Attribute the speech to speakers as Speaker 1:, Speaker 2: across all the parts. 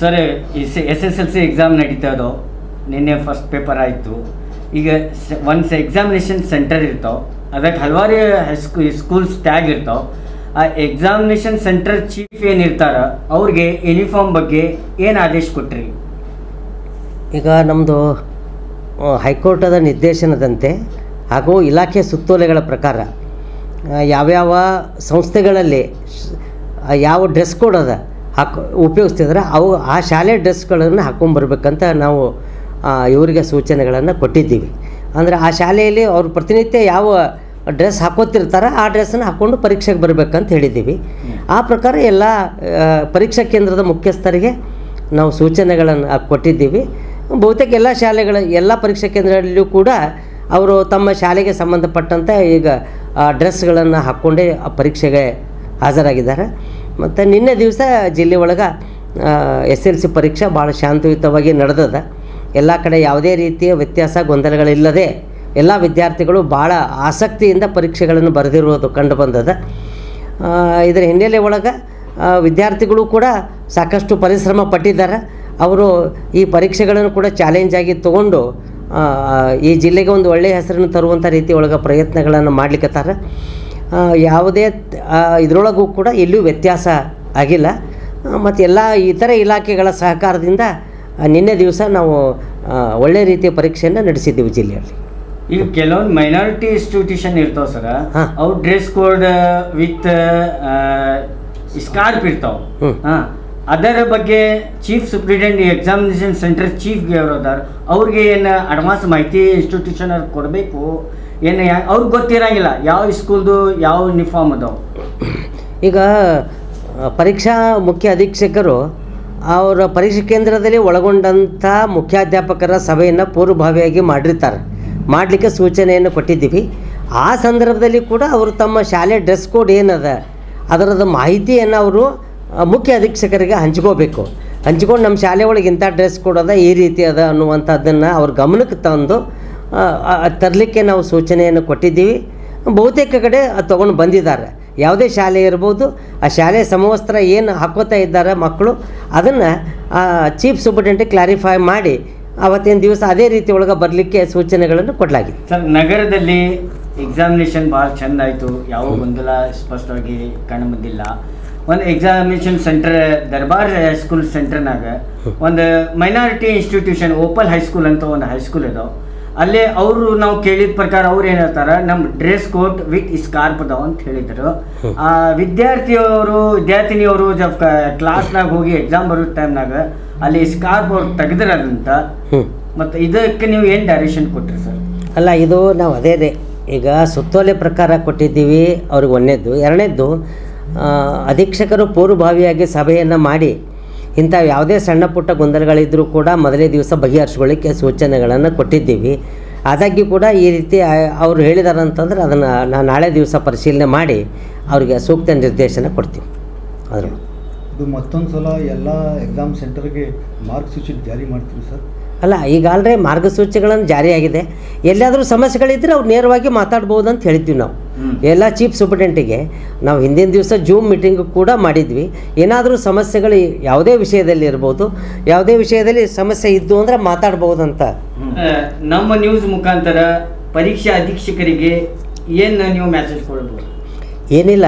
Speaker 1: Sir S S L C exam ನಡೀತಾ ಇದ್ದೋ ನಿನ್ನೆ ಫಸ್ಟ್ ಪೇಪರ್ ಆಯಿತು ಈಗ ಒಂದು ಎಕ್ಸಾಮಿನೇಷನ್ ಸೆಂಟರ್ ಇರ್ತಾವೆ ಅದಕ್ಕೆ ಹಲವಾರು ಹೈಸ್ಕೂ ಸ್ಕೂಲ್ಸ್ ಟ್ಯಾಗ್ ಇರ್ತಾವೆ ಆ ಎಕ್ಸಾಮಿನೇಷನ್ ಸೆಂಟರ್ ಚೀಫ್ ಏನಿರ್ತಾರ ಅವ್ರಿಗೆ ಯೂನಿಫಾರ್ಮ್ ಬಗ್ಗೆ ಏನು ಆದೇಶ ಕೊಟ್ರಿ
Speaker 2: ಈಗ ನಮ್ಮದು ಹೈಕೋರ್ಟದ ನಿರ್ದೇಶನದಂತೆ ಹಾಗೂ ಇಲಾಖೆ ಸುತ್ತೋಲೆಗಳ ಪ್ರಕಾರ ಆ, ಯಾವ್ಯಾವ ಸಂಸ್ಥೆಗಳಲ್ಲಿ ಸ್- ಆ, ಯಾವ ಡ್ರೆಸ್ ಕೋಡ್ ಅದ ಹಾಕೊ ಉಪಯೋಗಿಸ್ತಿದ್ರೆ ಅವು ಆ ಶಾಲೆ ಡ್ರೆಸ್ಗಳನ್ನು ಹಾಕ್ಕೊಂಬರ್ಬೇಕಂತ ನಾವು ಆ, ಇವರಿಗೆ ಸೂಚನೆಗಳನ್ನು ಕೊಟ್ಟಿದ್ದೀವಿ ಅಂದರೆ ಆ ಶಾಲೆಯಲ್ಲಿ ಅವ್ರು ಪ್ರತಿನಿತ್ಯ ಯಾವ ಡ್ರೆಸ್ ಹಾಕೋತಿರ್ತಾರೆ ಆ ಡ್ರೆಸ್ಸನ್ನು ಹಾಕ್ಕೊಂಡು ಪರೀಕ್ಷೆಗೆ ಬರಬೇಕಂತ ಹೇಳಿದ್ದೀವಿ ಆ ಪ್ರಕಾರ ಎಲ್ಲ ಆ, ಪರೀಕ್ಷಾ ಕೇಂದ್ರದ ಮುಖ್ಯಸ್ಥರಿಗೆ ನಾವು ಸೂಚನೆಗಳನ್ನು ಕೊಟ್ಟಿದ್ದೀವಿ ಬಹುತೇಕ ಎಲ್ಲ ಶಾಲೆಗಳ ಎಲ್ಲ ಪರೀಕ್ಷಾ ಕೇಂದ್ರಗಳಲ್ಲೂ ಕೂಡ ಅವರು ತಮ್ಮ ಶಾಲೆಗೆ ಸಂಬಂಧಪಟ್ಟಂತೆ ಈಗ ಡ್ರೆಸ್ಗಳನ್ನು ಹಾಕ್ಕೊಂಡೇ ಆ ಪರೀಕ್ಷೆಗೆ ಹಾಜರಾಗಿದ್ದಾರೆ ಮತ್ತು ನಿನ್ನೆ ದಿವಸ ಜಿಲ್ಲೆ ಒಳಗೆ ಎಸ್ ಎಲ್ ಸಿ ಪರೀಕ್ಷೆ ಭಾಳ ಶಾಂತಿಯುತವಾಗಿ ನಡೆದದ ಎಲ್ಲ ಕಡೆ ಯಾವುದೇ ರೀತಿಯ ವ್ಯತ್ಯಾಸ ಗೊಂದಲಗಳಿಲ್ಲದೆ ಎಲ್ಲ ವಿದ್ಯಾರ್ಥಿಗಳು ಭಾಳ ಆಸಕ್ತಿಯಿಂದ ಪರೀಕ್ಷೆಗಳನ್ನು ಬರೆದಿರುವುದು ಕಂಡು ಬಂದದ ಆ, ಇದರ ಹಿನ್ನೆಲೆ ಒಳಗೆ ಆ, ವಿದ್ಯಾರ್ಥಿಗಳು ಕೂಡ ಸಾಕಷ್ಟು ಪರಿಶ್ರಮ ಪಟ್ಟಿದ್ದಾರೆ ಅವರು ಈ ಪರೀಕ್ಷೆಗಳನ್ನು ಕೂಡ ಚಾಲೆಂಜ್ ಆಗಿ ತಗೊಂಡು ಆ, ಈ ಜಿಲ್ಲೆಗೆ ಒಂದು ಒಳ್ಳೆಯ ಹೆಸರನ್ನು ತರುವಂಥ ರೀತಿ ಒಳಗೆ ಪ್ರಯತ್ನಗಳನ್ನು ಮಾಡ್ಲಿಕ್ಕತ್ತಾರ ಆ, ಯಾವುದೇ ಆ, ಇದರೊಳಗೂ ಕೂಡ ಎಲ್ಲೂ ವ್ಯತ್ಯಾಸ ಆಗಿಲ್ಲ ಮತ್ತು ಎಲ್ಲ ಇತರ ಇಲಾಖೆಗಳ ಸಹಕಾರದಿಂದ ಆ, ನಿನ್ನೆ ದಿವಸ ನಾವು ಆ, ಒಳ್ಳೆಯ ರೀತಿಯ ಪರೀಕ್ಷೆಯನ್ನು ನಡೆಸಿದ್ದೀವಿ ಜಿಲ್ಲೆಯಲ್ಲಿ
Speaker 1: ಈಗ ಕೆಲವೊಂದು ಮೈನಾರಿಟಿ ಇನ್ಸ್ಟಿಟ್ಯೂಷನ್ ಇರ್ತಾವ ಸರ್
Speaker 2: ಹಾ.
Speaker 1: ಅವು ಡ್ರೆಸ್ ಕೋಡ್ ವಿತ್ ಸ್ಕಾರ್ಪ್ ಇರ್ತಾವ
Speaker 2: ಹ್ಮ್.
Speaker 1: ಹಾ ಅದರ ಬಗ್ಗೆ chief superintendent examination centre chief ಅವ್ರು ಅದಾರ ಅವ್ರಿಗೆ ಏನು ಅಡ್ವಾನ್ಸ್ ಮಾಹಿತಿ ಇನ್ಸ್ಟಿಟ್ಯೂಷನ್ ಅವ್ರು ಕೊಡಬೇಕು ಏನು ಯಾ ಅವ್ರಿಗೆ ಗೊತ್ತಿರಂಗಿಲ್ಲ ಯಾವ ಸ್ಕೂಲ್ದು ಯಾವ ಯೂನಿಫಾರ್ಮ್ ಅದಾವ
Speaker 2: ಈಗ ಆ, ಪರೀಕ್ಷಾ ಮುಖ್ಯ ಅಧೀಕ್ಷಕರು ಅವರ ಪರೀಕ್ಷಾ ಕೇಂದ್ರದಲ್ಲಿ ಒಳಗೊಂಡಂಥ ಮುಖ್ಯಾಧ್ಯಾಪಕರ ಸಭೆಯನ್ನು ಪೂರ್ವಭಾವಿಯಾಗಿ ಮಾಡಿರ್ತಾರೆ ಮಾಡಲಿಕ್ಕೆ ಸೂಚನೆಯನ್ನು ಕೊಟ್ಟಿದ್ದೀವಿ ಆ ಸಂದರ್ಭದಲ್ಲಿ ಕೂಡ ಅವರು ತಮ್ಮ ಶಾಲೆ ಡ್ರೆಸ್ ಕೋಡ್ ಏನದ ಅದರದ ಮಾಹಿತಿಯನ್ನು ಅವರು ಆ, ಮುಖ್ಯ ಅಧೀಕ್ಷಕರಿಗೆ ಹಂಚ್ಕೋಬೇಕು ಹಂಚ್ಕೊಂಡು ನಮ್ಮ ಶಾಲೆ ಒಳಗೆ ಇಂಥ ಡ್ರೆಸ್ ಕೋಡ್ ಅದ ಈ ರೀತಿ ಅದ ಅನ್ನುವಂಥದ್ದನ್ನು ಅವ್ರ ಗಮನಕ್ಕೆ ತಂದು ತರಲಿಕ್ಕೆ ನಾವು ಸೂಚನೆಯನ್ನು ಕೊಟ್ಟಿದ್ದೀವಿ ಬಹುತೇಕ ಕಡೆ ಅದು ತೊಗೊಂಡು ಬಂದಿದ್ದಾರೆ ಯಾವುದೇ ಶಾಲೆ ಇರ್ಬೋದು ಆ ಶಾಲೆ ಸಮವಸ್ತ್ರ ಏನು ಹಾಕೋತಾ ಇದ್ದಾರೆ ಮಕ್ಕಳು ಅದನ್ನು ಚೀಫ್ ಸೂಪರ್ಟೆಂಟಿಗೆ ಕ್ಲಾರಿಫೈ ಮಾಡಿ ಅವತ್ತಿನ ದಿವಸ ಅದೇ ರೀತಿ ಒಳಗೆ ಬರಲಿಕ್ಕೆ ಸೂಚನೆಗಳನ್ನು ಕೊಡಲಾಗಿದೆ
Speaker 1: ಸರ್ ನಗರದಲ್ಲಿ ಎಕ್ಸಾಮಿನೇಷನ್ ಭಾಳ ಚಂದ ಆಯಿತು ಯಾವ ಗೊಂದಲ ಸ್ಪಷ್ಟವಾಗಿ ಕಂಡು ಬಂದಿಲ್ಲ ಒಂದು ಎಕ್ಸಾಮಿನೇಷನ್ ಸೆಂಟರ್ ದರ್ಬಾರ್ ಹೈಸ್ಕೂಲ್ ಸೆಂಟರ್ನಾಗ ಒಂದು ಮೈನಾರಿಟಿ ಇನ್ಸ್ಟಿಟ್ಯೂಷನ್ ಓಪನ್ ಹೈಸ್ಕೂಲ್ ಅಂತ ಒಂದು ಹೈಸ್ಕೂಲ್ ಇದಾವೆ ಅಲ್ಲೇ ಅವರು ನಾವು ಕೇಳಿದ ಪ್ರಕಾರ ಅವ್ರು ಏನು ಹೇಳ್ತಾರೆ ನಮ್ಮ ಡ್ರೆಸ್ ಕೋಟ್ ವಿತ್ ಸ್ಕಾರ್ಪ್ ಅದಾವ ಅಂತ ಹೇಳಿದರು ಆ ವಿದ್ಯಾರ್ಥಿಯವರು ವಿದ್ಯಾರ್ಥಿನಿಯವರು ಜब ಕ್ಲಾಸ್ನಾಗ ಹೋಗಿ ಎಕ್ಸಾಮ್ ಬರೋ ಟೈಮ್ನಾಗ ಅಲ್ಲಿ ಸ್ಕಾರ್ಪ್ ಅವ್ರು ತೆಗೆದಿರೋದಂತ
Speaker 2: ಹ್ಞೂ
Speaker 1: ಮತ್ತು ಇದಕ್ಕೆ ನೀವು ಏನು ಡೈರೆಕ್ಷನ್ ಕೊಟ್ರಿ ಸರ್
Speaker 2: ಅಲ್ಲ ಇದು ನಾವು ಅದೇ ರೀ ಈಗ ಸುತ್ತೋಲೆ ಪ್ರಕಾರ ಕೊಟ್ಟಿದ್ದೀವಿ ಅವ್ರಿಗೆ ಒಂದನೇದ್ದು ಎರಡನೇದ್ದು ಆ, ಅಧೀಕ್ಷಕರು ಪೂರ್ವಭಾವಿಯಾಗಿ ಸಭೆಯನ್ನು ಮಾಡಿ ಇಂಥ ಯಾವುದೇ ಸಣ್ಣ ಪುಟ್ಟ ಗೊಂದಲಗಳಿದ್ದರೂ ಕೂಡ ಮೊದಲೇ ದಿವಸ ಬಗೆಹರಿಸ್ಕೊಳ್ಳಿಕ್ಕೆ ಸೂಚನೆಗಳನ್ನು ಕೊಟ್ಟಿದ್ದೀವಿ ಆದಾಗ್ಯೂ ಕೂಡ ಈ ರೀತಿ ಆ- ಅವ್ರು ಹೇಳಿದಾರೆ ಅಂತಂದ್ರೆ ಅದನ್ನು ನಾನು ನಾಳೆ ದಿವಸ ಪರಿಶೀಲನೆ ಮಾಡಿ ಅವರಿಗೆ ಸೂಕ್ತ ನಿರ್ದೇಶನ ಕೊಡ್ತೀವಿ ಅದ್ರ
Speaker 3: ಇದು ಮತ್ತೊಂದು ಸಲ ಎಲ್ಲ ಎಕ್ಸಾಮ್ ಸೆಂಟರ್ಗೆ ಮಾರ್ಗಸೂಚಿ ಜಾರಿ ಮಾಡ್ತೀವಿ ಸರ್
Speaker 2: ಅಲ್ಲ ಈಗ ಆಲ್ರೆ ಮಾರ್ಗಸೂಚಿಗಳನ್ನು ಜಾರಿಯಾಗಿದೆ ಎಲ್ಲಾದರೂ ಸಮಸ್ಯೆಗಳಿದ್ದರೆ ಅವ್ರು ನೇರವಾಗಿ ಮಾತಾಡ್ಬೋದು ಅಂತ ಹೇಳಿದ್ವಿ ನಾವು
Speaker 1: ಹ್ಮ್.
Speaker 2: ಎಲ್ಲ ಚೀಫ್ ಸೂಪರ್ಟೆಂಟಿಗೆ ನಾವು ಹಿಂದಿನ ದಿವಸ ಜೂಮ್ ಮೀಟಿಂಗ್ ಕೂಡ ಮಾಡಿದ್ವಿ ಏನಾದರೂ ಸಮಸ್ಯೆಗಳು ಯಾವುದೇ ವಿಷಯದಲ್ಲಿ ಇರ್ಬೋದು ಯಾವುದೇ ವಿಷಯದಲ್ಲಿ ಸಮಸ್ಯೆ ಇದ್ದು ಅಂದರೆ ಮಾತಾಡ್ಬೋದು ಅಂತ
Speaker 1: ಆ, ನಮ್ಮ ನ್ಯೂಸ್ ಮುಖಾಂತರ ಪರೀಕ್ಷಾ ಅಧೀಕ್ಷಕರಿಗೆ ಏನು ನೀವು ಮೆಸೇಜ್ ಕೊಡ್ಬೋದು
Speaker 2: ಏನಿಲ್ಲ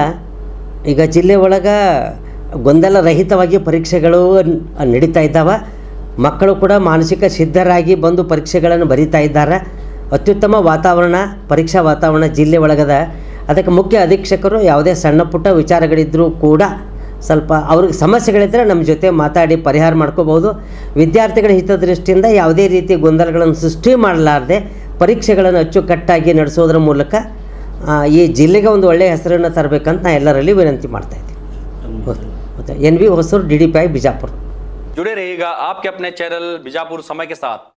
Speaker 2: ಈಗ ಜಿಲ್ಲೆ ಒಳಗೆ ಗೊಂದಲ ರಹಿತವಾಗಿ ಪರೀಕ್ಷೆಗಳು ನ್- ನಡೀತಾ ಇದ್ದಾವೆ ಮಕ್ಕಳು ಕೂಡ ಮಾನಸಿಕ ಸಿದ್ಧರಾಗಿ ಬಂದು ಪರೀಕ್ಷೆಗಳನ್ನು ಬರೀತಾ ಇದ್ದಾರೆ ಅತ್ಯುತ್ತಮ ವಾತಾವರಣ ಪರೀಕ್ಷಾ ವಾತಾವರಣ ಜಿಲ್ಲೆ ಒಳಗದ ಅದಕ್ಕೆ ಮುಖ್ಯ ಅಧೀಕ್ಷಕರು ಯಾವುದೇ ಸಣ್ಣ ಪುಟ್ಟ ವಿಚಾರಗಳಿದ್ದರೂ ಕೂಡ ಸ್ವಲ್ಪ ಅವ್ರಿಗೆ ಸಮಸ್ಯೆಗಳಿದ್ದರೆ ನಮ್ಮ ಜೊತೆ ಮಾತಾಡಿ ಪರಿಹಾರ ಮಾಡ್ಕೋಬೋದು ವಿದ್ಯಾರ್ಥಿಗಳ ಹಿತದೃಷ್ಟಿಯಿಂದ ಯಾವುದೇ ರೀತಿ ಗೊಂದಲಗಳನ್ನು ಸೃಷ್ಟಿ ಮಾಡಲಾರದೆ ಪರೀಕ್ಷೆಗಳನ್ನು ಅಚ್ಚುಕಟ್ಟಾಗಿ ನಡೆಸೋದ್ರ ಮೂಲಕ ಆ, ಈ ಜಿಲ್ಲೆಗೆ ಒಂದು ಒಳ್ಳೆಯ ಹೆಸರನ್ನು ತರಬೇಕಂತ ನಾ ಎಲ್ಲರಲ್ಲಿ ವಿನಂತಿ ಮಾಡ್ತಾ ಇದ್ದೀನಿ ಮತ್ತು N V Hosur D D P I Bijapur
Speaker 4: जुड़े रहिएगा आपके अपने चैनल बीजापुर समय के साथ